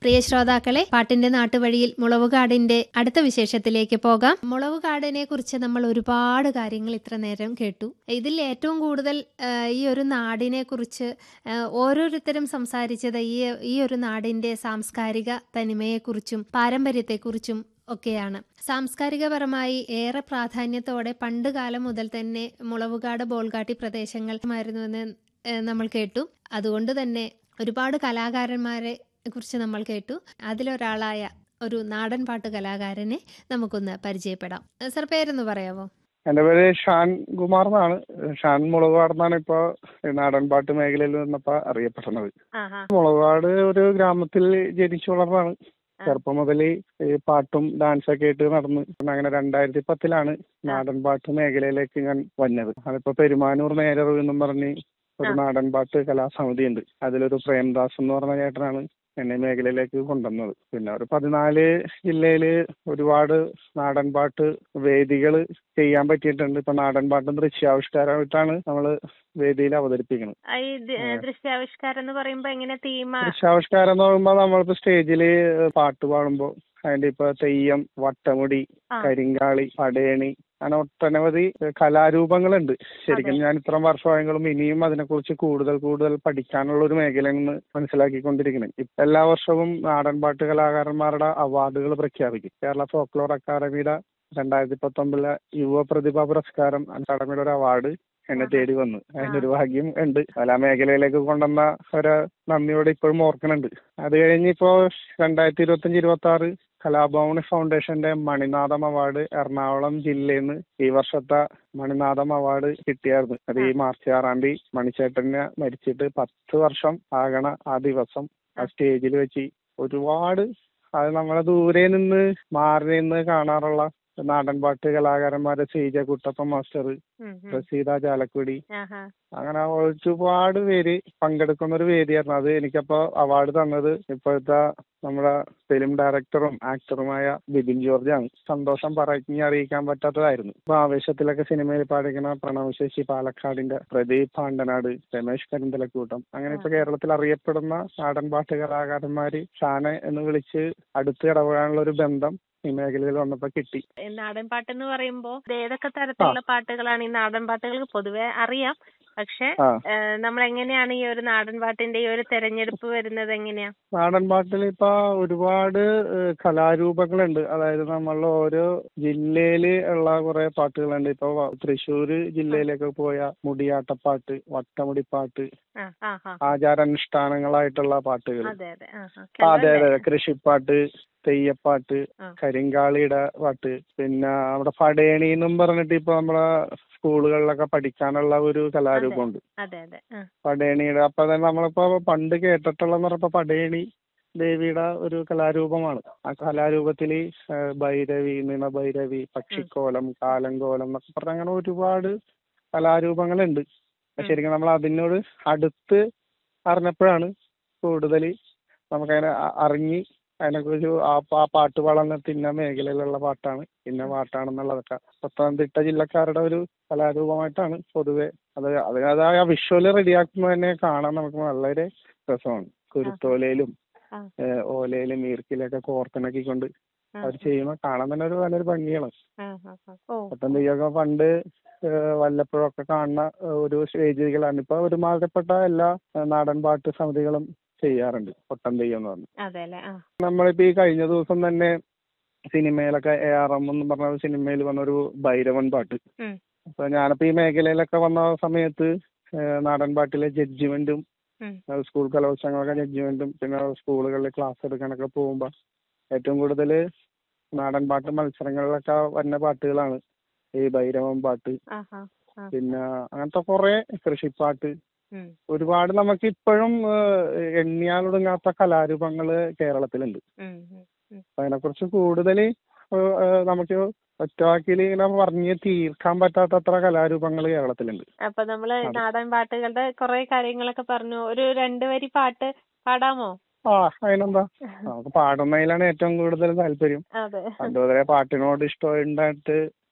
പ്രിയ ശ്രോതാക്കളെ പാട്ടിന്റെ നാട്ടുവഴിയിൽ മുളവുകാടിന്റെ അടുത്ത വിശേഷത്തിലേക്ക് പോകാം മുളവുകാടിനെ കുറിച്ച് നമ്മൾ ഒരുപാട് കാര്യങ്ങൾ ഇത്ര നേരം കേട്ടു ഇതിൽ ഏറ്റവും കൂടുതൽ ആ, ഈ ഒരു നാടിനെ കുറിച്ച് ആ, ഓരോരുത്തരും സംസാരിച്ചത് ഈ ഈ ഒരു നാടിന്റെ സാംസ്കാരിക തനിമയെക്കുറിച്ചും പാരമ്പര്യത്തെക്കുറിച്ചും ഒക്കെയാണ് സാംസ്കാരികപരമായി ഏറെ പ്രാധാന്യത്തോടെ പണ്ട് കാലം മുതൽ തന്നെ മുളവുകാട് ബോൾഗാട്ടി പ്രദേശങ്ങളുമായിരുന്നുവെന്ന് ഏഹ് നമ്മൾ കേട്ടു അതുകൊണ്ട് തന്നെ ഒരുപാട് കലാകാരന്മാരെ കുറിച്ച് നമ്മൾ കേട്ടു അതിലൊരാളായ ഒരു നാടൻ പാട്ട് കലാകാരനെ നമുക്കൊന്ന് പരിചയപ്പെടാം ഏഹ് സർ പേരൊന്ന് പറയാമോ എന്റെ പേര് ഷാൻ കുമാർ എന്നാണ് ഷാൻ മുളകുപാട് എന്നാണ് ഇപ്പൊ നാടൻപാട്ട് മേഖലയിൽ നിന്നപ്പോ അറിയപ്പെടുന്നത് മുളകുപാട് ഒരു ഗ്രാമത്തിൽ ജനിച്ചു വളർന്നതാണ് ചെറുപ്പം മുതൽ ഈ പാട്ടും ഡാൻസൊക്കെ ആയിട്ട് നടന്ന് പിന്നെ അങ്ങനെ രണ്ടായിരത്തി പത്തിലാണ് നാടൻപാട്ട് മേഖലയിലേക്ക് ഞാൻ വന്നത് അതിപ്പോ പെരുമാനൂർ നേരറിവ് എന്നും പറഞ്ഞ് ഒരു നാടൻപാട്ട് കലാസമിതി ഉണ്ട് അതിലൊരു പ്രേംദാസ് എന്ന് പറഞ്ഞ ചേട്ടനാണ് എന്നെ മേഖലയിലേക്ക് കൊണ്ടുവന്നത് പിന്നെ ഒരു പതിനാല് ജില്ലയിൽ ഒരുപാട് നാടൻപാട്ട് വേദികൾ ചെയ്യാൻ പറ്റിയിട്ടുണ്ട് ഇപ്പൊ നാടൻപാട്ടും ദൃശ്യാവിഷ്കാരമായിട്ടാണ് നമ്മൾ വേദിയിൽ അവതരിപ്പിക്കുന്നത് ആ, ഈ ദ- ദൃശ്യാവിഷ്കാരം എന്ന് പറയുമ്പോ എങ്ങനെ തീമ ദൃശ്യാവിഷ്കാരം എന്ന് പറയുമ്പോൾ നമ്മളിപ്പോ സ്റ്റേജിൽ പാട്ട് പാടുമ്പോൾ അതിന്റെ ഇപ്പൊ തെയ്യം വട്ടമുടി ആ. കരിങ്കാളി പടയണി അങ്ങനെ ഒട്ടനവധി കലാരൂപങ്ങളുണ്ട് ശരിക്കും ഞാൻ ഇത്രയും വർഷമായെങ്കിലും ഇനിയും അതിനെക്കുറിച്ച് കൂടുതൽ കൂടുതൽ പഠിക്കാനുള്ള ഒരു മേഖലയെന്ന് മനസ്സിലാക്കിക്കൊണ്ടിരിക്കുന്നത് ഇപ്പൊ എല്ലാ വർഷവും നാടൻപാട്ട് കലാകാരന്മാരുടെ അവാർഡുകൾ പ്രഖ്യാപിക്കും കേരള ഫോക്ലോർ അക്കാദമിയുടെ രണ്ടായിരത്തി പത്തൊമ്പതിലെ യുവ പ്രതിഭാ പുരസ്കാരം അക്കാദമിയുടെ ഒരു അവാർഡ് എന്നെ തേടി വന്നു അതിന്റെ ഒരു ഭാഗ്യം ഉണ്ട് കലാ മേഖലയിലേക്ക് കൊണ്ടുവന്ന ഒരു നന്ദിയോടെ ഇപ്പോഴും ഓർക്കുന്നുണ്ട് അത് കഴിഞ്ഞ് ഇപ്പോ രണ്ടായിരത്തി ഇരുപത്തഞ്ച് ഇരുപത്തി ആറ് കലാഭവൻ ഫൗണ്ടേഷന്റെ മണിനാഥം അവാർഡ് എറണാകുളം ജില്ലയിൽ നിന്ന് ഈ വർഷത്തെ മണിനാഥം അവാർഡ് കിട്ടിയായിരുന്നു അത് ഈ മാർച്ച് ആറാം തീയതി മണിച്ചേട്ടനെ മരിച്ചിട്ട് പത്ത് വർഷം ആകണ ആ ദിവസം ആ സ്റ്റേജിൽ വെച്ച് ഒരുപാട് അത് നമ്മളെ ദൂരെ നിന്ന് മാറി നിന്ന് കാണാറുള്ള നാടൻപാട്ട് കലാകാരന്മാരെ ശ്രീജ കുട്ടപ്പ മാസ്റ്റർ ഉം, ഉം. പ്രസീത ചാലക്കുടി ആഹാ. അങ്ങനെ ഒരുപാട് പേര് പങ്കെടുക്കുന്ന ഒരു വേദിയായിരുന്നു അത് എനിക്കപ്പോ അവാർഡ് തന്നത് ഇപ്പോഴത്തെ നമ്മുടെ ഫിലിം ഡയറക്ടറും ആക്ടറുമായ ബിബിൻ ജോർജ് ആണ് സന്തോഷം പറഞ്ഞ് അറിയിക്കാൻ പറ്റാത്തതായിരുന്നു ഇപ്പൊ ആവേശത്തിലൊക്കെ സിനിമയിൽ പാടിക്കുന്ന പ്രണവ് ശശി പാലക്കാടിന്റെ പ്രദീപ് പാണ്ടനാട് രമേശ് കരിന്തലക്കൂട്ടം അങ്ങനെ ഇപ്പൊ കേരളത്തിൽ അറിയപ്പെടുന്ന നാടൻപാട്ട് കലാകാരന്മാര് ഷാനെ എന്ന് വിളിച്ച് അടുത്ത് ഇടപെടാനുള്ള ഒരു ബന്ധം ഈ മേഖലയിൽ വന്നപ്പോ കിട്ടി ഈ നാടൻ പാട്ട് എന്ന് പറയുമ്പോ ഇത് ഏതൊക്കെ തരത്തിലുള്ള പാട്ടുകളാണ് ഈ നാടൻ പാട്ടുകൾ പൊതുവെ അറിയാം പക്ഷെ ആ നമ്മൾ എങ്ങനെയാണ് ഈ ഒരു നാടൻ പാട്ടിന്റെ ഈ ഒരു തെരഞ്ഞെടുപ്പ് വരുന്നത് എങ്ങനെയാ നാടൻ പാട്ടിൽ ഇപ്പൊ ഒരുപാട് ഏഹ്, കലാരൂപങ്ങളുണ്ട് അതായത് നമ്മൾ ഓരോ ജില്ലയില് ഉള്ള കുറെ പാട്ടുകളുണ്ട് ഇപ്പൊ വ- തൃശ്ശൂര് ജില്ലയിലേക്ക് പോയ മുടിയാട്ടപ്പാട്ട് വട്ടമുടിപ്പാട്ട് ആ ആ ആ ആചാരാനുഷ്ഠാനങ്ങളായിട്ടുള്ള പാട്ടുകൾ അതെ അതെ ആ ആ. അതെ അതെ അതെ കൃഷിപ്പാട്ട് തെയ്യപ്പാട്ട് ആ. കരിങ്കാളിയുടെ പാട്ട് പിന്നെ നമ്മുടെ പടയണി എന്നും പറഞ്ഞിട്ട് ഇപ്പൊ നമ്മളെ സ്കൂളുകളിലൊക്കെ പഠിക്കാനുള്ള ഒരു കലാരൂപമുണ്ട് അതെ അതെ ആ പടയണിയുടെ അപ്പൊ തന്നെ നമ്മളിപ്പോ പണ്ട് കേട്ടിട്ടുള്ളതെന്ന് പറഞ്ഞപ്പോ പടയണി ദേവിയുടെ ഒരു കലാരൂപമാണ് ആ കലാരൂപത്തില് ഏഹ് ഭൈരവി നിണഭൈരവി പക്ഷിക്കോലം കാലങ്കോലം എന്നൊക്കെ പറഞ്ഞ അങ്ങനെ ഒരുപാട് കലാരൂപങ്ങളുണ്ട് അപ്പൊ ശരിക്കും നമ്മൾ അതിനോട് അടുത്ത് അറിഞ്ഞപ്പോഴാണ് കൂടുതൽ നമുക്കതിനെ അ- അറിഞ്ഞ് അതിനെക്കുറിച്ച് ആ പ- ആ പാട്ട് വളർന്നിട്ട് ഇന്ന മേഖലയിലുള്ള പാട്ടാണ് ഇന്ന പാട്ടാണെന്നുള്ളതൊക്കെ പത്തനംതിട്ട ജില്ലക്കാരുടെ ഒരു കലാരൂപമായിട്ടാണ് പൊതുവെ അത് അതിനതായ വിഷ്വല് റെഡിയാക്കുന്നത് തന്നെ കാണാൻ നമുക്ക് വളരെ രസമാണ് കുരുത്തോലയിലും ആ. ഏഹ് ഓലയിലും ഈർക്കിലൊക്കെ കോർത്തിണക്കിക്കൊണ്ട് ആ, അവർ ചെയ്യുമ്പോൾ കാണാൻ തന്നെ ഒരു നല്ലൊരു ഭംഗിയാണ് ആ, ആ, ആ. ഓ പത്തം തെയ്യമൊക്കെ പണ്ട് ഏഹ് വല്ലപ്പോഴൊക്കെ കാണുന്ന ഏഹ് ഒരു വേദികളാണ് ഇപ്പൊ ഒരുമാതിരിപ്പെട്ട എല്ലാ ഏഹ് നാടൻ പാട്ട് സമിതികളും ചെയ്യാറുണ്ട് പൊട്ടൻ തെയ്യം എന്ന് പറഞ്ഞു അതെ അല്ലേ ആ നമ്മളിപ്പോ ഈ കഴിഞ്ഞ ദിവസം തന്നെ സിനിമയിലൊക്കെ എ ആർ എം എന്ന് പറഞ്ഞ സിനിമയിൽ വന്ന ഒരു ഭൈരവൻ പാട്ട് ഉം. അപ്പൊ ഞാനിപ്പോ ഈ മേഖലയിലൊക്കെ വന്ന സമയത്ത് ഏഹ് നാടൻ പാട്ടിലെ ജഡ്ജിമെന്റും ഉം. സ്കൂൾ കലോത്സവങ്ങളൊക്കെ ജഡ്ജിമെന്റും പിന്നെ സ്കൂളുകളിൽ ക്ലാസ് എടുക്കാനൊക്കെ പോകുമ്പോ ഏറ്റവും കൂടുതൽ നാടൻ പാട്ട് മത്സരങ്ങളിലൊക്കെ വരുന്ന പാട്ടുകളാണ് ഈ ഭൈരവൻ പാട്ട് ആഹാ ആ പിന്നെ അങ്ങനത്തെ കുറെ കൃഷിപ്പാട്ട് ഉം. ഒരുപാട് നമുക്ക് ഇപ്പോഴും എണ്ണിയാലൊടുങ്ങാത്ത കലാരൂപങ്ങള് കേരളത്തിലുണ്ട് ഉം, ഉം, ഉം. അപ്പൊ അതിനെക്കുറിച്ച് കൂടുതൽ നമുക്ക് ഒറ്റവാക്കിൽ ഇങ്ങനെ പറഞ്ഞ് തീർക്കാൻ പറ്റാത്തത്ര കലാരൂപങ്ങൾ കേരളത്തിലുണ്ട് അപ്പൊ നമ്മള് അതെ. നാടൻ പാട്ടുകളുടെ കുറെ കാര്യങ്ങളൊക്കെ പറഞ്ഞു ഒരു രണ്ട് വരി പാട്ട് പാടാമോ ആ അതിനെന്താ നമുക്ക് പാടുന്നതിലാണ് ഏറ്റവും കൂടുതൽ താല്പര്യം അതെ പണ്ട് മുതലേ പാട്ടിനോട് ഇഷ്ടം ഉണ്ടായിട്ട്